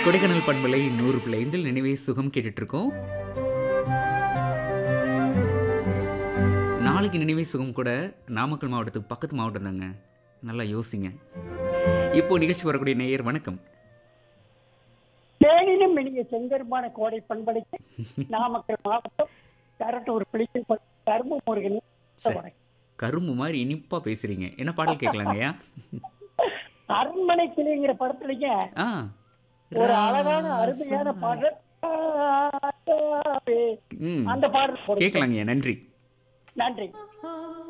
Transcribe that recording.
கொடைக்கானல் பண்பலை நூறு பிள்ளைந்தில் நினைவே சுகம் கேட்டுட்டு இருக்கோம் நாளைக்கு நினைவே சுகம் கூட நாமக்கல் மாவட்டத்துக்கு பக்கத்து மாவட்டம் தாங்க நல்லா யோசிங்க இப்போ நிகழ்ச்சி வரக்கூடிய நேயர் வணக்கம் தேனிலும் இனிய செங்கருமான கோடை பண்பலைக்கு நாமக்கல் மாவட்டம் கரட்டூர் பிடிக்கும் கரும்பு முருகன் சரி. கரும்பு மாதிரி இனிப்பா பேசுறீங்க என்ன பாடல் கேட்கலாங்கய்யா அரண்மனை கிளிங்கிற படத்துலங்க ஆ ஒரு அழகான அருமையான பாடல் ஆ, ம் அந்த பாடல் போடுங்க. கேட்கலாங்கய்யா நன்றி நன்றி ஆ